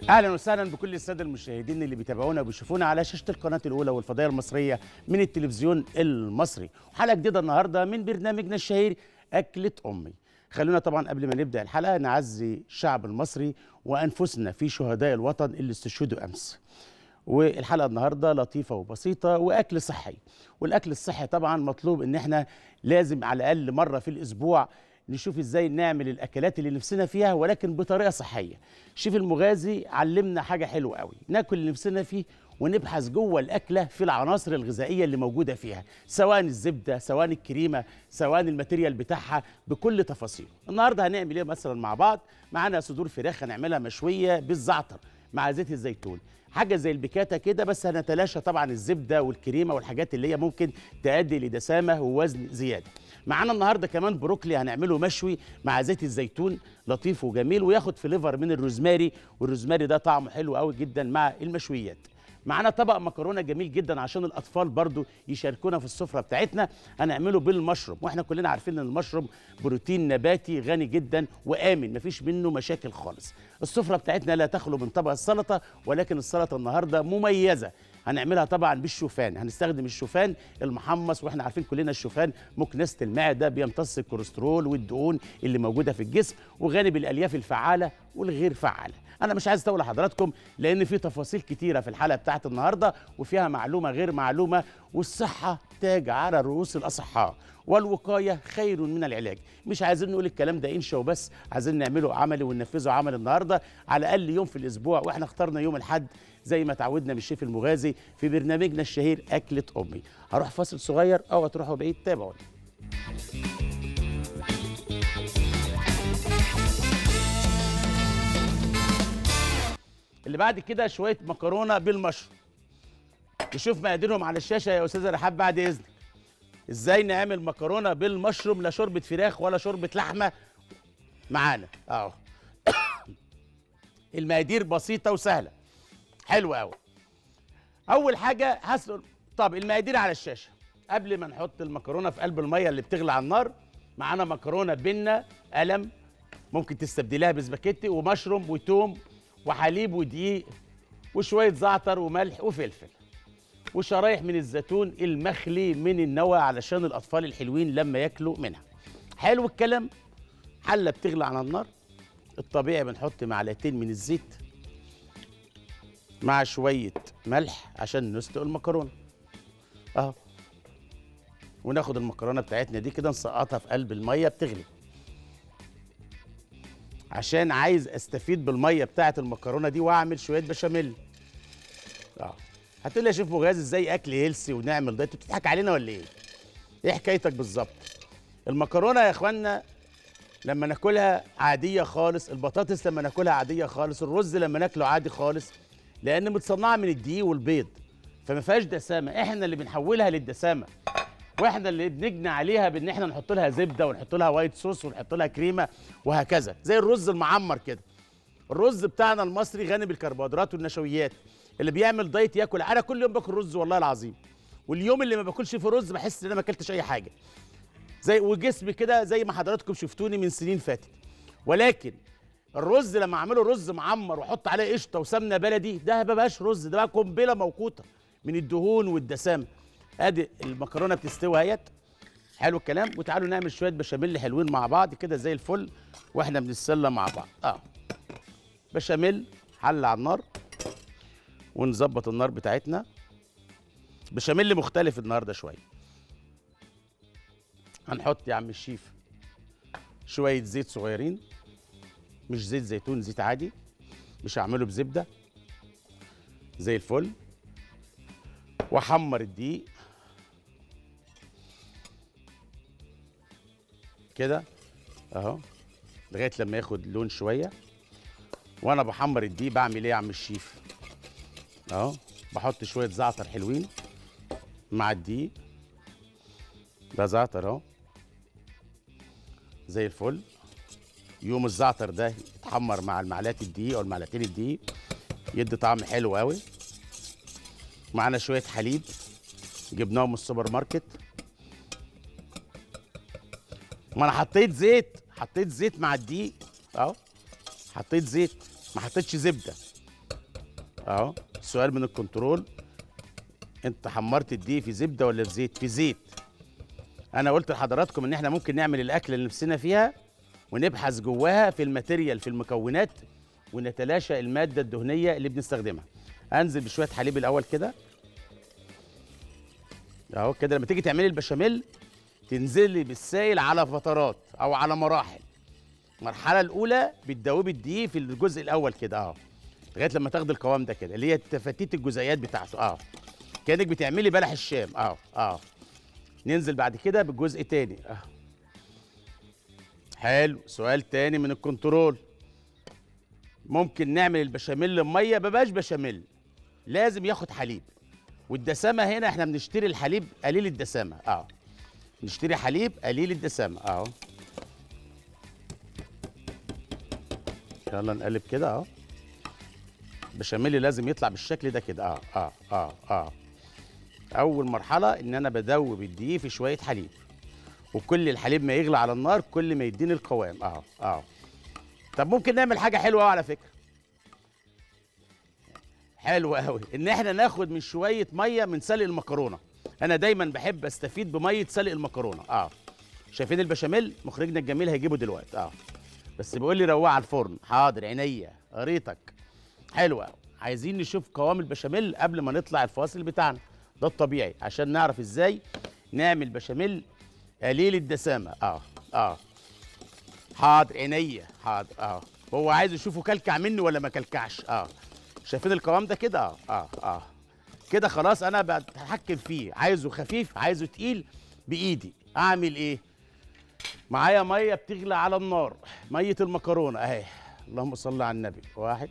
اهلا وسهلا بكل الساده المشاهدين اللي بيتابعونا وبيشوفونا على شاشه القناه الاولى والفضائيه المصريه من التلفزيون المصري حلقه جديده النهارده من برنامجنا الشهير اكله امي خلونا طبعا قبل ما نبدا الحلقه نعزي الشعب المصري وانفسنا في شهداء الوطن اللي استشهدوا امس والحلقه النهارده لطيفه وبسيطه واكل صحي والاكل الصحي طبعا مطلوب ان احنا لازم على الاقل مره في الاسبوع نشوف ازاي نعمل الاكلات اللي نفسنا فيها ولكن بطريقه صحيه شيف المغازي علمنا حاجه حلوه قوي ناكل اللي نفسنا فيه ونبحث جوه الاكله في العناصر الغذائيه اللي موجوده فيها سواء الزبده سواء الكريمه سواء الماتيريال بتاعها بكل تفاصيله النهارده هنعمل ايه مثلا مع بعض معانا صدور فراخ هنعملها مشويه بالزعتر مع زيت الزيتون حاجه زي البيكاتا كده بس هنتلاشى طبعا الزبده والكريمه والحاجات اللي هي ممكن تؤدي لدسامه ووزن زياده معانا النهارده كمان بروكلي هنعمله مشوي مع زيت الزيتون لطيف وجميل وياخد فليفر من الروزماري والروزماري ده طعمه حلو قوي جدا مع المشويات معانا طبق مكرونه جميل جدا عشان الاطفال برضو يشاركونا في السفره بتاعتنا هنعمله بالمشروم واحنا كلنا عارفين ان المشروم بروتين نباتي غني جدا وامن مفيش منه مشاكل خالص السفره بتاعتنا لا تخلو من طبق السلطه ولكن السلطه النهارده مميزه هنعملها طبعا بالشوفان هنستخدم الشوفان المحمص واحنا عارفين كلنا الشوفان مكنسه المعده بيمتص الكوليسترول والدهون اللي موجوده في الجسم وغني بالالياف الفعاله والغير فعاله انا مش عايز اطول حضراتكم لان في تفاصيل كتيره في الحلقه بتاعت النهارده وفيها معلومه غير معلومه والصحه تاج على رؤوس الاصحاء والوقايه خير من العلاج مش عايزين نقول الكلام ده انشا وبس عايزين نعمله عملي وننفذه عملي النهارده على الاقل يوم في الاسبوع واحنا اخترنا يوم الاحد زي ما تعودنا من الشيف المغازي في برنامجنا الشهير اكله امي هروح فاصل صغير او هتروحوا بعيد تابعوني اللي بعد كده شويه مكرونه بالمشروم نشوف مقاديرهم على الشاشه يا استاذه رحاب بعد اذنك ازاي نعمل مكرونه بالمشروم لا شوربه فراخ ولا شوربه لحمه معانا اهو المقادير بسيطه وسهله حلو قوي اول حاجه هسلق طب المقادير على الشاشه قبل ما نحط المكرونه في قلب الميه اللي بتغلي على النار معانا مكرونه بنه قلم ممكن تستبدلها بسباكيتي ومشروم وتوم وحليب ودقيق وشويه زعتر وملح وفلفل وشرايح من الزيتون المخلي من النوى علشان الاطفال الحلوين لما ياكلوا منها حلو الكلام حله بتغلي على النار الطبيعي بنحط معلقتين من الزيت مع شويه ملح عشان نسلق المكرونه اهو وناخد المكرونه بتاعتنا دي كده نسقطها في قلب الميه بتغلي عشان عايز استفيد بالميه بتاعه المكرونه دي واعمل شويه بشاميل اه هتقول لي يا شيف مغازي ازاي اكل هيلسي ونعمل دايت بتضحك علينا ولا ايه ايه حكايتك بالظبط المكرونه يا اخوانا لما ناكلها عاديه خالص البطاطس لما ناكلها عاديه خالص الرز لما ناكله عادي خالص لان متصنعه من الدقيق والبيض فما فيهاش دسامه احنا اللي بنحولها للدسامه واحنا اللي بنجني عليها بان احنا نحط لها زبده ونحط لها وايت صوص ونحط لها كريمه وهكذا زي الرز المعمر كده الرز بتاعنا المصري غني بالكربوهيدرات والنشويات اللي بيعمل دايت ياكل انا كل يوم باكل رز والله العظيم واليوم اللي ما باكلش فيه رز بحس ان انا ما اكلتش اي حاجه زي وجسمي كده زي ما حضراتكم شفتوني من سنين فاتت ولكن الرز لما اعمله رز معمر واحط عليه قشطه وسمنه بلدي ده ما بقاش رز ده بقى قنبله موقوته من الدهون والدسام ادي المكرونه بتستوي اهيت حلو الكلام وتعالوا نعمل شويه بشاميل حلوين مع بعض كده زي الفل واحنا بنتسلى مع بعض اه بشاميل حل على النار ونظبط النار بتاعتنا بشاميل مختلف النهارده شويه هنحط يا عم الشيف شويه زيت صغيرين مش زيت زيتون زيت عادي مش هعمله بزبده زي الفل واحمر الدقيق كده اهو لغايه لما ياخد لون شويه وانا بحمر الدقيق بعمل ايه يا عم الشيف اهو بحط شويه زعتر حلوين مع الدقيق ده زعتر اهو زي الفل يوم الزعتر ده يتحمر مع المعلقه الدقيق او المعلقتين الدقيق يدي طعم حلو قوي معانا شويه حليب جبناهم من السوبر ماركت ما انا حطيت زيت حطيت زيت مع الدقيق اهو حطيت زيت ما حطيتش زبده اهو سؤال من الكنترول انت حمرت الدقيق في زبده ولا في زيت في زيت انا قلت لحضراتكم ان احنا ممكن نعمل الاكل اللي نفسنا فيها ونبحث جواها في الماتيريال في المكونات ونتلاشى الماده الدهنيه اللي بنستخدمها انزل بشويه حليب الاول كده اهو كده لما تيجي تعملي البشاميل تنزلي بالسائل على فترات او على مراحل المرحله الاولى بتدوبي الدقيق في الجزء الاول كده اهو لغايه لما تاخدي القوام ده كده اللي هي تفتيت الجزيئات بتاعته اه كانك بتعملي بلح الشام اه اه ننزل بعد كده بالجزء تاني اه حلو سؤال تاني من الكنترول ممكن نعمل البشاميل ميه مبقاش بشاميل لازم ياخد حليب والدسامه هنا احنا بنشتري الحليب قليل الدسامه اه نشتري حليب قليل الدسامه اهو يلا نقلب كده اهو بشاميل لازم يطلع بالشكل ده كده اه اه اه اه اول مرحله ان انا بدوب الدقيق في شويه حليب وكل الحليب ما يغلى على النار كل ما يديني القوام اه اه طب ممكن نعمل حاجه حلوه قوي على فكره حلوه قوي ان احنا ناخد من شويه ميه من سلق المكرونه انا دايما بحب استفيد بميه سلق المكرونه اه شايفين البشاميل مخرجنا الجميل هيجيبه دلوقتي اه بس بيقول لي روقه على الفرن حاضر عينيا قريتك حلوه قوي عايزين نشوف قوام البشاميل قبل ما نطلع الفاصل بتاعنا ده الطبيعي عشان نعرف ازاي نعمل بشاميل قليل الدسامه اه اه حاضر عينيا حاضر اه هو عايز يشوفه كلكع مني ولا ما كلكعش اه شايفين القوام ده كده اه اه اه كده خلاص انا بتحكم فيه عايزه خفيف عايزه تقيل بايدي اعمل ايه معايا ميه بتغلى على النار ميه المكرونه اهي اللهم صل على النبي واحد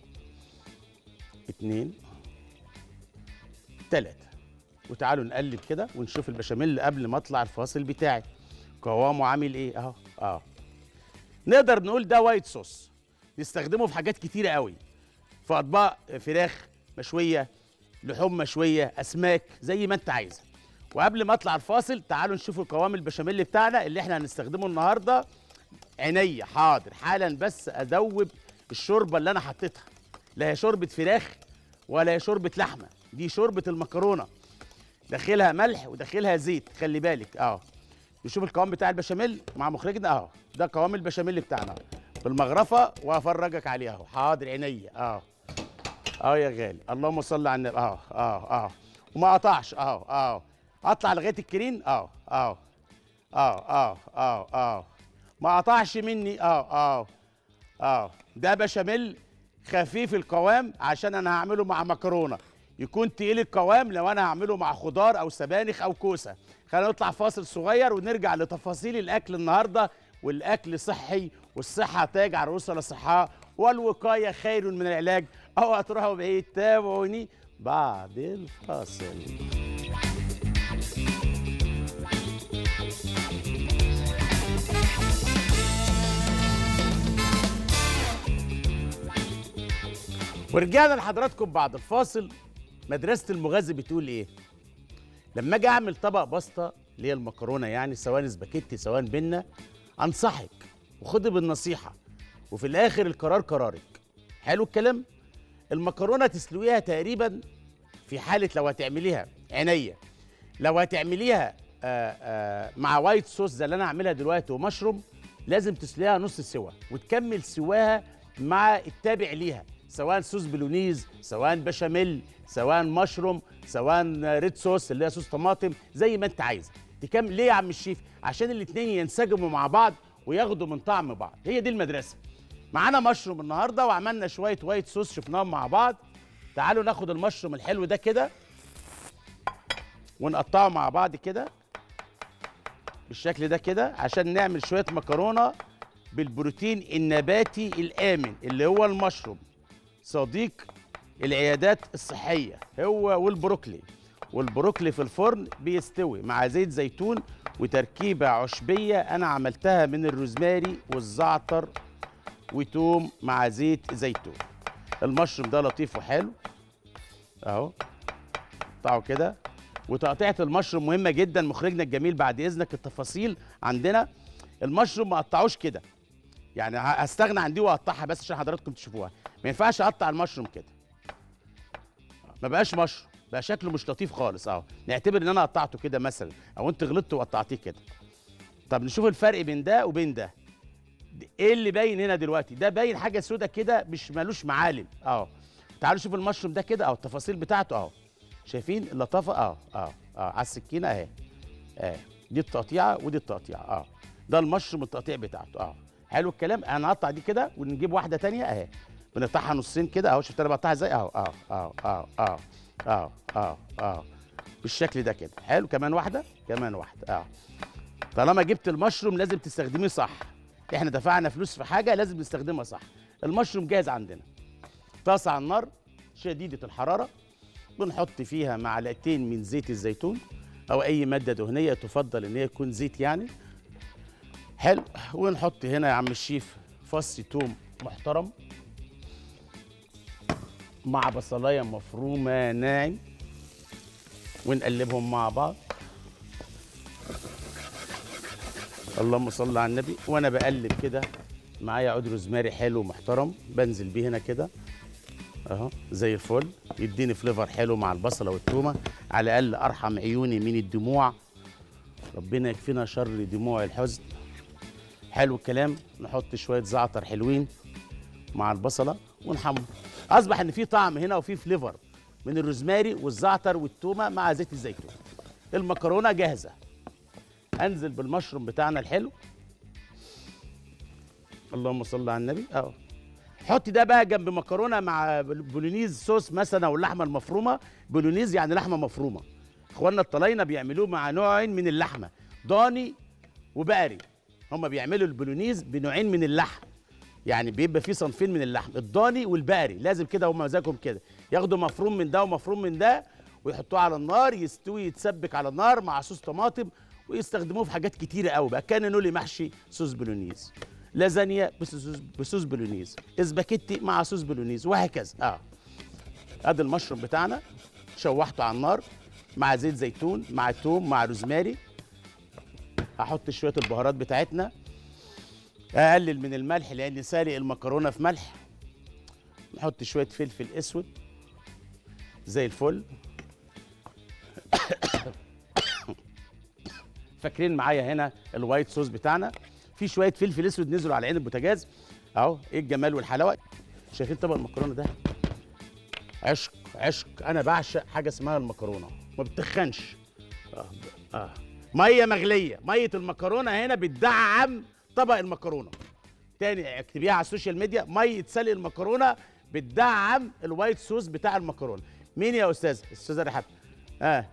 اتنين تلاتة وتعالوا نقلب كده ونشوف البشاميل قبل ما اطلع الفاصل بتاعي قوامه عامل ايه اهو اه نقدر نقول ده وايت صوص نستخدمه في حاجات كتيره قوي في اطباق فراخ مشويه لحوم مشويه اسماك زي ما انت عايزه وقبل ما اطلع الفاصل تعالوا نشوف القوام البشاميل بتاعنا اللي احنا هنستخدمه النهارده عينيا حاضر حالا بس ادوب الشوربه اللي انا حطيتها لا هي شوربه فراخ ولا هي شوربه لحمه دي شوربه المكرونه داخلها ملح وداخلها زيت خلي بالك اه نشوف القوام بتاع البشاميل مع مخرجنا اهو ده قوام البشاميل بتاعنا بالمغرفه وافرجك عليها اهو حاضر عينيا اه اه يا غالي اللهم صل على النبي اه اه اه وما قطعش اه اه اطلع لغايه الكرين اه اه اه اه اه اه ما قطعش مني اه اه اه ده بشاميل خفيف القوام عشان انا هعمله مع مكرونه يكون تقيل القوام لو انا هعمله مع خضار او سبانخ او كوسه خلينا نطلع فاصل صغير ونرجع لتفاصيل الاكل النهارده والاكل صحي والصحه تاج على رؤوس الاصحاء والوقايه خير من العلاج او هتروحوا بعيد تابعوني بعد الفاصل ورجعنا لحضراتكم بعد الفاصل مدرسة المغازي بتقول ايه؟ لما اجي اعمل طبق باستا اللي هي المكرونة يعني سواء سباكيتي سواء بينا انصحك وخدي بالنصيحة وفي الاخر القرار قرارك حلو الكلام؟ المكرونة تسلقيها تقريبا في حالة لو هتعمليها عينيا لو هتعمليها آآ آآ مع وايت صوص زي اللي انا هعملها دلوقتي ومشروم لازم تسلقيها نص سوا وتكمل سواها مع التابع ليها سواء صوص بلونيز سواء بشاميل سواء مشروم سواء ريد صوص اللي هي صوص طماطم زي ما انت عايزه تكمل ليه يا عم الشيف عشان الاثنين ينسجموا مع بعض وياخدوا من طعم بعض هي دي المدرسه معانا مشروم النهارده وعملنا شويه وايت صوص شفناهم مع بعض تعالوا ناخد المشروم الحلو ده كده ونقطعه مع بعض كده بالشكل ده كده عشان نعمل شويه مكرونه بالبروتين النباتي الامن اللي هو المشروم صديق العيادات الصحيه هو والبروكلي والبروكلي في الفرن بيستوي مع زيت زيتون وتركيبه عشبيه انا عملتها من الروزماري والزعتر وتوم مع زيت زيتون المشروم ده لطيف وحلو اهو قطعه كده وتقطيعه المشروم مهمه جدا مخرجنا الجميل بعد اذنك التفاصيل عندنا المشروم ما قطعوش كده يعني هستغنى عن دي واقطعها بس عشان حضراتكم تشوفوها ما ينفعش اقطع المشروم كده ما بقاش مشروم بقى شكله مش لطيف خالص اهو نعتبر ان انا قطعته كده مثلا او انت غلطت وقطعتيه كده طب نشوف الفرق بين ده وبين ده ايه اللي باين هنا دلوقتي ده باين حاجه سودة كده مش مالوش معالم اهو تعالوا شوف المشروم ده كده اهو التفاصيل بتاعته اهو شايفين اللطافه اهو اهو اهو على السكينه اهي اهي دي التقطيعه ودي التقطيعه اهو ده المشروم التقطيع بتاعته اهو حلو الكلام انا هقطع دي كده ونجيب واحده تانية اهي بنقطعها نصين كده اهو شفت انا بقطعها ازاي اهو اهو اهو اهو اهو اهو اهو اهو بالشكل ده كده حلو كمان واحده كمان واحده اهو طالما جبت المشروم لازم تستخدميه صح احنا دفعنا فلوس في حاجه لازم نستخدمها صح المشروم جاهز عندنا طاسه على النار شديده الحراره بنحط فيها معلقتين من زيت الزيتون او اي ماده دهنيه تفضل ان هي تكون زيت يعني حلو ونحط هنا يا عم الشيف فص توم محترم مع بصلايه مفرومه ناعم ونقلبهم مع بعض اللهم صل على النبي وانا بقلب كده معايا عود روزماري حلو محترم بنزل بيه هنا كده اهو زي الفل يديني فليفر حلو مع البصله والثومه على الاقل ارحم عيوني من الدموع ربنا يكفينا شر دموع الحزن حلو الكلام نحط شويه زعتر حلوين مع البصله ونحمر اصبح ان في طعم هنا وفي فليفر من الروزماري والزعتر والثومه مع زيت الزيتون المكرونه جاهزه انزل بالمشروم بتاعنا الحلو اللهم صل على النبي اهو حط ده بقى جنب مكرونه مع بولونيز صوص مثلا او اللحمه المفرومه بولونيز يعني لحمه مفرومه اخواننا الطلاينه بيعملوه مع نوعين من اللحمه ضاني وبقري هم بيعملوا البولونيز بنوعين من اللحم يعني بيبقى فيه صنفين من اللحم الضاني والبقري لازم كده هم مزاجهم كده ياخدوا مفروم من ده ومفروم من ده ويحطوه على النار يستوي يتسبك على النار مع صوص طماطم ويستخدموه في حاجات كتيره قوي بقى كان نولي محشي صوص بولونيز لازانيا بصوص بصوص بولونيز اسباجيتي مع صوص بولونيز وهكذا اه ادي المشروم بتاعنا شوحته على النار مع زيت زيتون مع توم مع روزماري هحط شويه البهارات بتاعتنا اقلل من الملح لان سالق المكرونه في ملح نحط شويه فلفل اسود زي الفل فاكرين معايا هنا الوايت صوص بتاعنا في شويه فلفل اسود نزلوا على عين البوتاجاز اهو ايه الجمال والحلاوه شايفين طبق المكرونه ده عشق عشق انا بعشق حاجه اسمها المكرونه ما بتخنش اه اه ميه مغليه ميه المكرونه هنا بتدعم طبق المكرونه تاني اكتبيها على السوشيال ميديا ميه سلق المكرونه بتدعم الوايت صوص بتاع المكرونه مين يا استاذ استاذه رحاب اه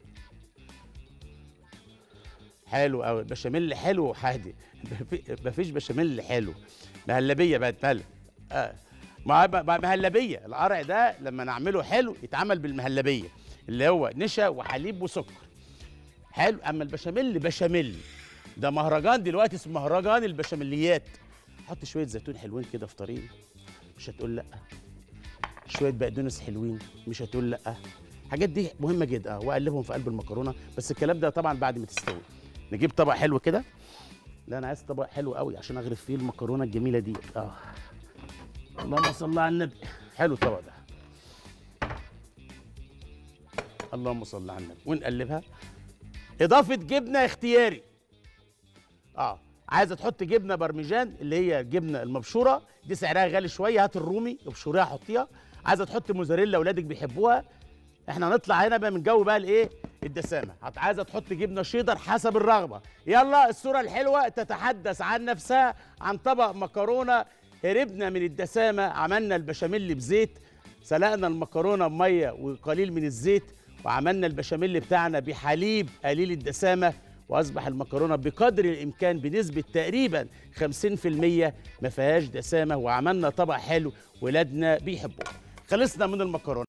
حلو قوي بشاميل حلو وحادي مفيش بشاميل حلو مهلبيه بقت مهلب آه. مع مع- مهلبيه القرع ده لما نعمله حلو يتعمل بالمهلبيه اللي هو نشا وحليب وسكر حلو اما البشاميل بشاميل ده مهرجان دلوقتي اسمه مهرجان البشاميليات حط شويه زيتون حلوين كده في طريق مش هتقول لا شويه بقدونس حلوين مش هتقول لا الحاجات دي مهمه جدا اه واقلبهم في قلب المكرونه بس الكلام ده طبعا بعد ما تستوي نجيب طبق حلو كده لا انا عايز طبق حلو قوي عشان اغرف فيه المكرونه الجميله دي اه اللهم صل على النبي حلو الطبق ده اللهم صل على النبي ونقلبها اضافه جبنه اختياري اه عايزه تحط جبنه برمجان اللي هي الجبنه المبشوره دي سعرها غالي شويه هات الرومي ابشريها حطيها عايزه تحط موزاريلا اولادك بيحبوها احنا هنطلع هنا بقى من جو بقى الايه الدسامه هت- عايزه تحط جبنه شيدر حسب الرغبه يلا الصوره الحلوه تتحدث عن نفسها عن طبق مكرونه هربنا من الدسامه عملنا البشاميل بزيت سلقنا المكرونه بميه وقليل من الزيت وعملنا البشاميل بتاعنا بحليب قليل الدسامه واصبح المكرونه بقدر الامكان بنسبه تقريبا 50% ما فيهاش دسامه وعملنا طبق حلو ولادنا بيحبوه خلصنا من المكرونه